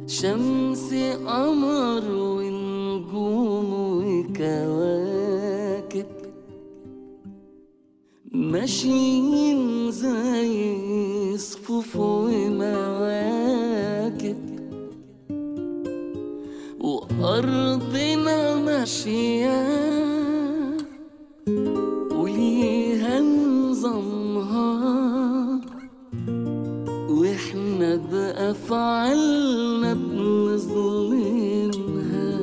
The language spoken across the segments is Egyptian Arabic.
شمس قمر ونجوم وكواكب ماشيين زي صفوف ومواكب وأرضنا ماشية وليها نظامها واحنا بأفعالنا بنظلمها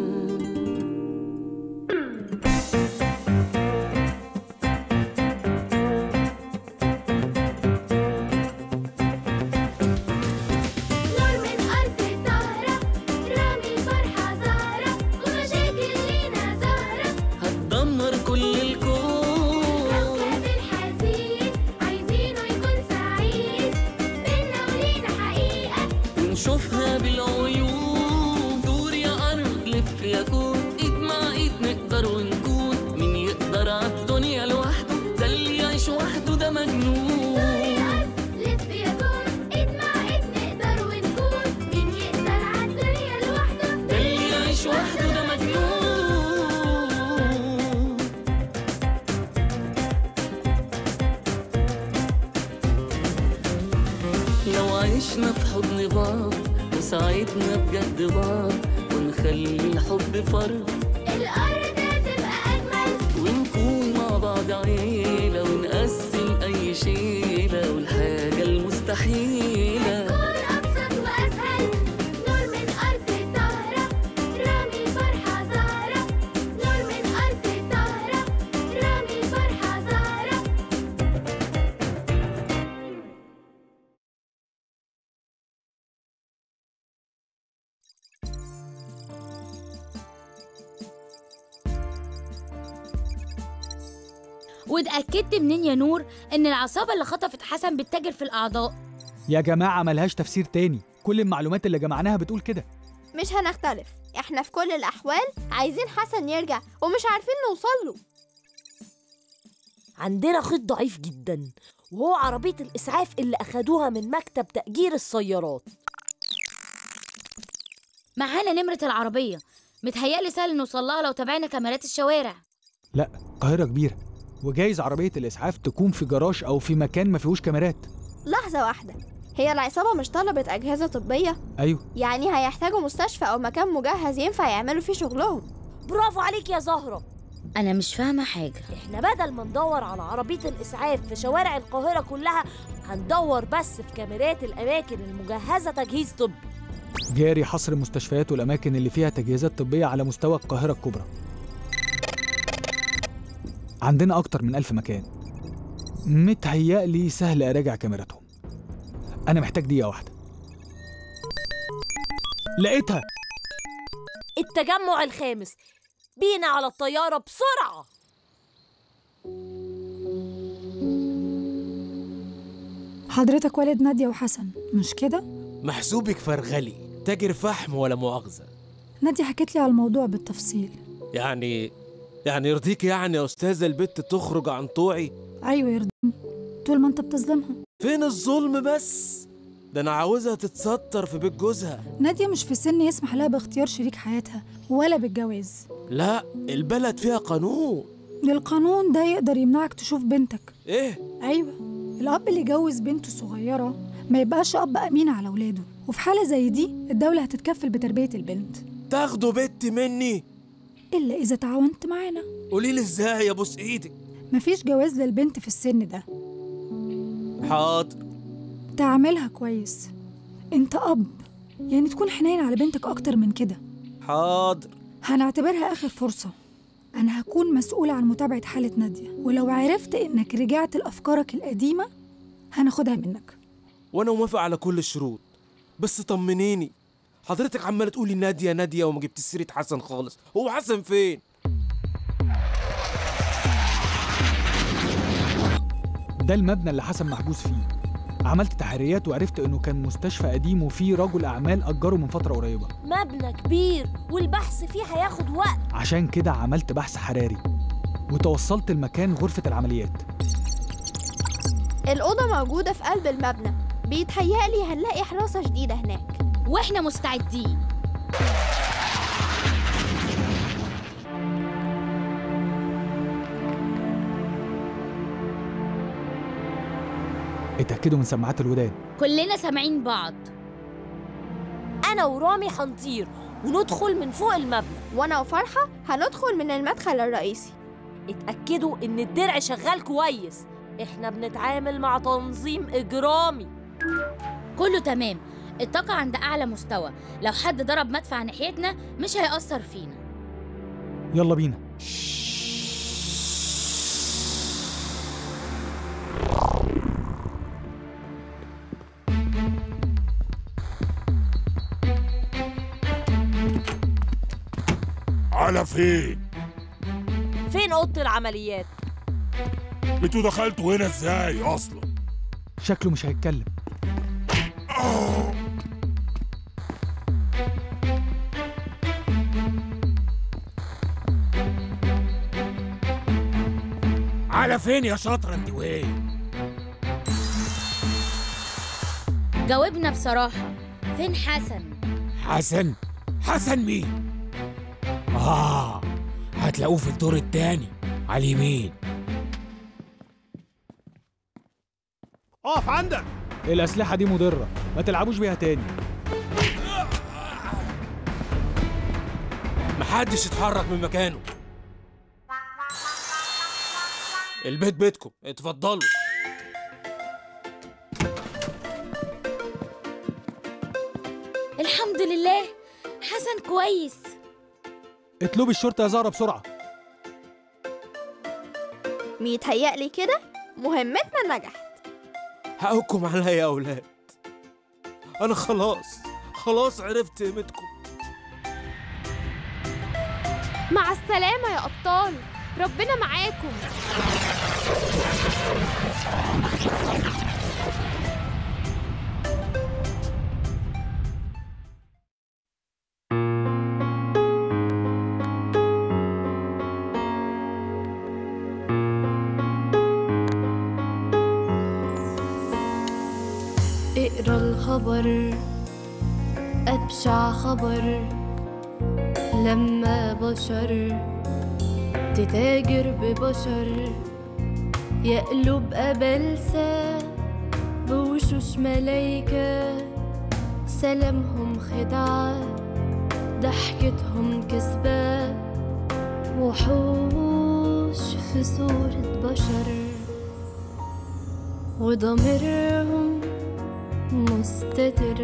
نور من أرض طاهرة رامي فرحة زهرة ومشاكل لينا زهرة هتدمر كل الكون كوكب الحزين عايزينه يكون سعيد بينا ولينا حقيقة ونشوفها بالعيون دور يا أرض لف يا كون إيد مع إيد نقدر ونكون مين يقدر عالدنيا لوحده ده اللي يعيش وحده ده مجنون لف يا كون ايد مع ايد نقدر ونكون مين يقدر عالدنيا لوحده ده اللي يعيش وحده ده مجنون لو عشنا في حضن بعض وساعدنا بجد بعض ونخلي الحب فرض الأرض هتبقى أجمل ونكون مع بعض عيلة ونقسم أي شيلة والحاجة المستحيلة كون أبسط وأسهل نور من أرض طاهرة رامي فرحة زهرة نور من أرض طاهرة رامي فرحة زهرة واتأكدت منين يا نور إن العصابة اللي خطفت حسن بتتاجر في الأعضاء يا جماعة ملهاش تفسير تاني كل المعلومات اللي جمعناها بتقول كده مش هنختلف احنا في كل الأحوال عايزين حسن يرجع ومش عارفين نوصل له عندنا خيط ضعيف جدا وهو عربية الإسعاف اللي أخدوها من مكتب تأجير السيارات معانا نمرة العربية متهيألي سهل نوصلها لو تابعنا كاميرات الشوارع لا القاهرة كبيرة وجايز عربية الإسعاف تكون في جراج أو في مكان ما فيهوش كاميرات لحظة واحدة هي العصابة مش طلبت أجهزة طبية أيوه يعني هيحتاجوا مستشفى أو مكان مجهز ينفع يعملوا فيه شغلهم برافو عليك يا زهرة أنا مش فاهمة حاجة احنا بدل ما ندور على عربية الإسعاف في شوارع القاهرة كلها هندور بس في كاميرات الأماكن المجهزة تجهيز طبي جاري حصر المستشفيات والأماكن اللي فيها تجهيزات طبية على مستوى القاهرة الكبرى عندنا أكتر من ألف مكان متهيألي سهل أراجع كاميراتهم أنا محتاج دقيقة واحدة لقيتها التجمع الخامس بينا على الطيارة بسرعة حضرتك والد نادية وحسن مش كده؟ محسوبك فرغلي تاجر فحم ولا مؤاخذة نادية حكيت لي على الموضوع بالتفصيل يعني يعني يرضيك يعني يا أستاذة البت تخرج عن طوعي أيوة يرضيني طول ما أنت بتظلمها فين الظلم بس ده أنا عاوزها تتستر في بيت جوزها نادية مش في سن يسمح لها باختيار شريك حياتها ولا بالجواز لا البلد فيها قانون القانون ده يقدر يمنعك تشوف بنتك إيه أيوة الأب اللي يجوز بنته صغيرة ما يبقاش أب أمين على ولاده وفي حالة زي دي الدولة هتتكفل بتربية البنت تاخدوا بنت مني إلا إذا تعاونت معانا قولي لي ازاي يا بوس ايدك مفيش جواز للبنت في السن ده حاضر تعاملها كويس انت اب يعني تكون حنين على بنتك اكتر من كده حاضر هنعتبرها اخر فرصة انا هكون مسؤولة عن متابعة حالة نادية ولو عرفت انك رجعت لافكارك القديمة هناخدها منك وانا موافق على كل الشروط بس طمنيني حضرتك عماله تقولي ناديه ناديه وما جبت سيره حسن خالص هو حسن فين ده المبنى اللي حسن محبوس فيه عملت تحريات وعرفت انه كان مستشفى قديم وفيه رجل اعمال اجره من فتره قريبه مبنى كبير والبحث فيه هياخد وقت عشان كده عملت بحث حراري وتوصلت المكان غرفه العمليات الأوضة موجودة في قلب المبنى بيتهيألي هنلاقي حراسة شديدة هناك واحنا مستعدين اتأكدوا من سماعات الودان كلنا سامعين بعض انا ورامي هنطير وندخل من فوق المبنى وانا وفرحة هندخل من المدخل الرئيسي اتاكدوا ان الدرع شغال كويس احنا بنتعامل مع تنظيم اجرامي كله تمام الطاقة عند أعلى مستوى لو حد ضرب مدفع ناحيتنا مش هيأثر فينا يلا بينا على فين؟ فين اوضه العمليات انتوا دخلتوا هنا ازاي اصلا؟ شكله مش هيتكلم على فين يا شاطرة انت وهي؟ جاوبنا بصراحة فين حسن؟ حسن حسن مين اه هتلاقوه في الدور التاني على اليمين اقف عندك الأسلحة دي مضرة ما تلعبوش بيها تاني محدش يتحرك من مكانه البيت بيتكم اتفضلوا الحمد لله حسن كويس اطلبي الشرطة يا زهرة بسرعة ميتهيألي كده مهمتنا نجحت حقكم عليا يا اولاد انا خلاص خلاص عرفت قيمتكم مع السلامة يا أبطال ربنا معاكم اقرا الخبر أبشع خبر لما بشر تتاجر ببشر يقلب أبلسة بوشوش ملايكة سلامهم خدعة ضحكتهم كذبة وحوش في صورة بشر وضميرهم مستتر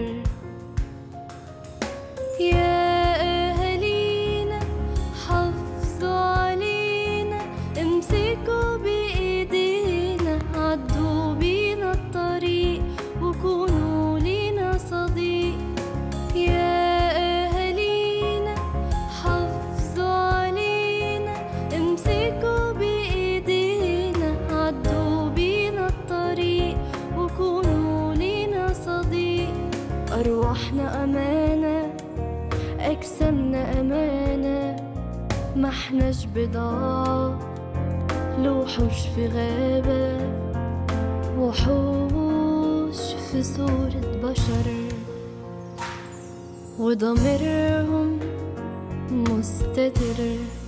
يا أهالينا حافظوا علينا امسكوا بإيدينا عدوا بينا الطريق وكونوا لينا صديق يا أهالينا حافظوا علينا امسكوا بإيدينا عدوا بينا الطريق وكونوا لينا صديق أرواحنا أمانة أجسامنا أمانة ما احناش بضاعة لوحوش في غابة وحوش في صورة بشر وضميرهم مستتر